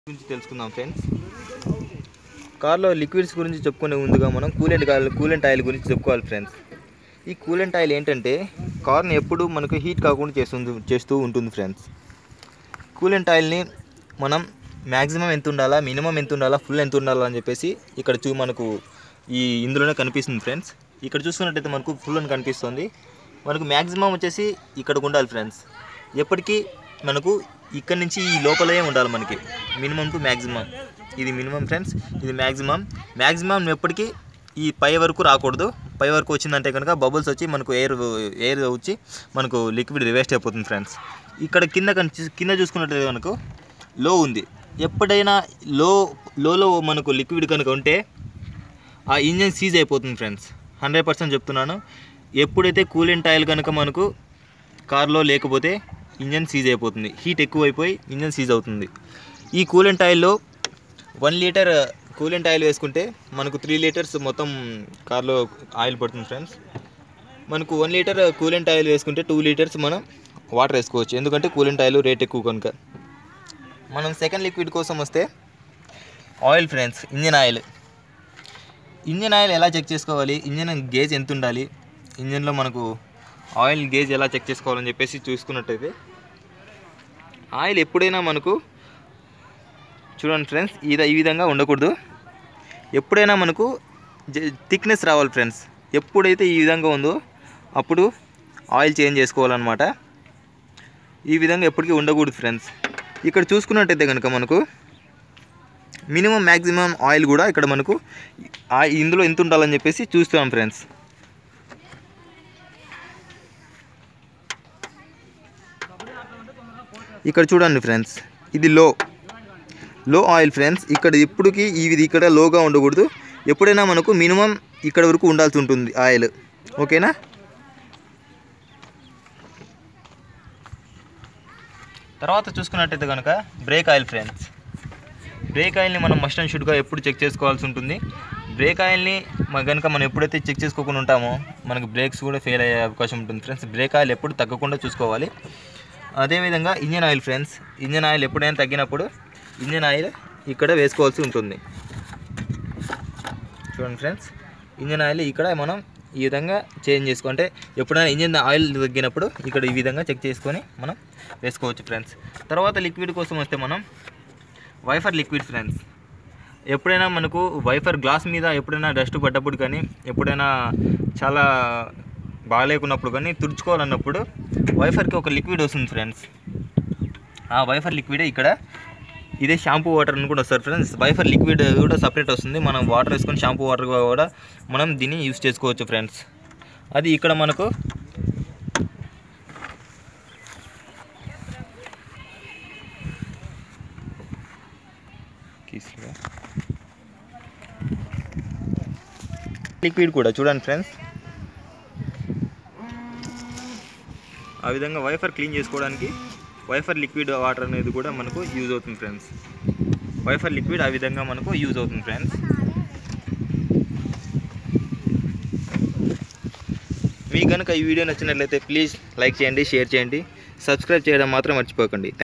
గురించి తెలుసుకుందాం ఫ్రెండ్స్ కార్లో లిక్విడ్స్ గురించి చెప్పుకునే ముందుగా మనం కూలెంట్ కూలెంట్ ఆయిల్ గురించి చెప్పుకోవాలి ఫ్రెండ్స్ ఈ కూలెంట్ ఆయిల్ ఏంటంటే కార్ని ఎప్పుడు మనకు హీట్ కాకుండా చేస్తుంది చేస్తూ ఉంటుంది ఫ్రెండ్స్ కూలెంట్ ఆయిల్ని మనం మ్యాక్సిమం ఎంత ఉండాలా మినిమం ఎంత ఉండాలా ఫుల్ ఎంత ఉండాలా అని చెప్పేసి ఇక్కడ చూ మనకు ఈ ఇందులోనే కనిపిస్తుంది ఫ్రెండ్స్ ఇక్కడ చూసుకున్నట్టయితే మనకు ఫుల్ అని కనిపిస్తుంది మనకు మ్యాక్సిమం వచ్చేసి ఇక్కడికి ఉండాలి ఫ్రెండ్స్ ఎప్పటికీ మనకు ఇక్కడ నుంచి ఈ లోపలే ఉండాలి మనకి మినిమం టు మ్యాక్సిమం ఇది మినిమం ఫ్రెండ్స్ ఇది మ్యాక్సిమం మ్యాక్సిమం ఎప్పటికీ ఈ పై వరకు రాకూడదు పై వరకు వచ్చిందంటే కనుక బబుల్స్ వచ్చి మనకు ఎయిర్ ఎయిర్ వచ్చి మనకు లిక్విడ్ వేస్ట్ అయిపోతుంది ఫ్రెండ్స్ ఇక్కడ కింద కనిపి కింద చూసుకున్నట్లయితే మనకు లో ఉంది ఎప్పుడైనా లో లోలో మనకు లిక్విడ్ కనుక ఉంటే ఆ ఇంజన్ సీజ్ అయిపోతుంది ఫ్రెండ్స్ హండ్రెడ్ పర్సెంట్ చెప్తున్నాను ఎప్పుడైతే కూలెంట్ ఆయిల్ కనుక మనకు కార్లో లేకపోతే ఇంజన్ సీజ్ అయిపోతుంది హీట్ ఎక్కువైపోయి ఇంజన్ సీజ్ అవుతుంది ఈ కూలెంట్ ఆయిల్లో వన్ లీటర్ కూలెంట్ ఆయిల్ వేసుకుంటే మనకు త్రీ లీటర్స్ మొత్తం కార్లో ఆయిల్ పడుతుంది ఫ్రెండ్స్ మనకు వన్ లీటర్ కూలెంట్ ఆయిల్ వేసుకుంటే టూ లీటర్స్ మనం వాటర్ వేసుకోవచ్చు ఎందుకంటే కూలెంట్ ఆయిల్ రేట్ ఎక్కువ కనుక మనం సెకండ్ లిక్విడ్ కోసం వస్తే oil friends engine oil engine oil ఎలా చెక్ చేసుకోవాలి ఇంజిన్ గేజ్ ఎంత ఉండాలి ఇంజిన్లో మనకు ఆయిల్ గేజ్ ఎలా చెక్ చేసుకోవాలని చెప్పేసి చూసుకున్నట్టయితే ఆయిల్ ఎప్పుడైనా మనకు చూడండి ఫ్రెండ్స్ ఇది ఈ విధంగా ఉండకూడదు ఎప్పుడైనా మనకు థిక్నెస్ రావాలి ఫ్రెండ్స్ ఎప్పుడైతే ఈ విధంగా ఉందో అప్పుడు ఆయిల్ చేంజ్ చేసుకోవాలన్నమాట ఈ విధంగా ఎప్పటికీ ఉండకూడదు ఫ్రెండ్స్ ఇక్కడ చూసుకున్నట్టయితే కనుక మనకు మినిమం మ్యాక్సిమం ఆయిల్ కూడా ఇక్కడ మనకు ఆ ఇందులో ఎంత ఉండాలని చెప్పేసి చూస్తున్నాం ఫ్రెండ్స్ ఇక్కడ చూడండి ఫ్రెండ్స్ ఇది లో లో ఆయిల్ ఫ్రెండ్స్ ఇక్కడ ఇప్పటికి ఇది ఇక్కడ లోగా ఉండకూడదు ఎప్పుడైనా మనకు మినిమం ఇక్కడ వరకు ఉండాల్సి ఉంటుంది ఆయిల్ ఓకేనా తర్వాత చూసుకున్నట్టయితే కనుక బ్రేక్ ఆయిల్ ఫ్రెండ్స్ బ్రేక్ ఆయిల్ని మనం మస్ట్ అండ్ షుడ్గా ఎప్పుడు చెక్ చేసుకోవాల్సి ఉంటుంది బ్రేక్ ఆయిల్ని కనుక మనం ఎప్పుడైతే చెక్ చేసుకోకుండా ఉంటామో మనకు బ్రేక్స్ కూడా ఫెయిల్ అయ్యే అవకాశం ఉంటుంది ఫ్రెండ్స్ బ్రేక్ ఆయిల్ ఎప్పుడు తగ్గకుండా చూసుకోవాలి అదేవిధంగా engine oil friends engine oil ఎప్పుడైనా తగ్గినప్పుడు ఇంజన్ ఆయిల్ ఇక్కడ వేసుకోవాల్సి ఉంటుంది చూడండి ఫ్రెండ్స్ ఇంజన్ ఆయిల్ ఇక్కడ మనం ఈ విధంగా చేంజ్ చేసుకో అంటే ఎప్పుడైనా ఇంజన్ ఆయిల్ తగ్గినప్పుడు ఇక్కడ ఈ విధంగా చెక్ చేసుకొని మనం వేసుకోవచ్చు ఫ్రెండ్స్ తర్వాత లిక్విడ్ కోసం వస్తే మనం వైఫర్ లిక్విడ్ ఫ్రెండ్స్ ఎప్పుడైనా మనకు వైఫర్ గ్లాస్ మీద ఎప్పుడైనా డస్ట్ పడ్డప్పుడు కానీ ఎప్పుడైనా చాలా బాగాలేకున్నప్పుడు కానీ తుడుచుకోవాలన్నప్పుడు వైఫర్కి ఒక లిక్విడ్ వస్తుంది ఫ్రెండ్స్ ఆ వైఫర్ లిక్విడే ఇక్కడ ఇదే షాంపూ వాటర్ అని కూడా వస్తారు ఫ్రెండ్స్ వైఫర్ లిక్విడ్ కూడా సపరేట్ వస్తుంది మనం వాటర్ వేసుకొని షాంపూ వాటర్ కూడా మనం దీన్ని యూస్ చేసుకోవచ్చు ఫ్రెండ్స్ అది ఇక్కడ మనకు లిక్విడ్ కూడా చూడండి ఫ్రెండ్స్ ఆ విధంగా వైఫర్ క్లీన్ చేసుకోవడానికి వైఫర్ లిక్విడ్ వాటర్ అనేది కూడా మనకు యూజ్ అవుతుంది ఫ్రెండ్స్ వైఫర్ లిక్విడ్ ఆ విధంగా మనకు యూజ్ అవుతుంది ఫ్రెండ్స్ మీకు కనుక ఈ వీడియో నచ్చినట్లయితే ప్లీజ్ లైక్ చేయండి షేర్ చేయండి సబ్స్క్రైబ్ చేయడం మాత్రం మర్చిపోకండి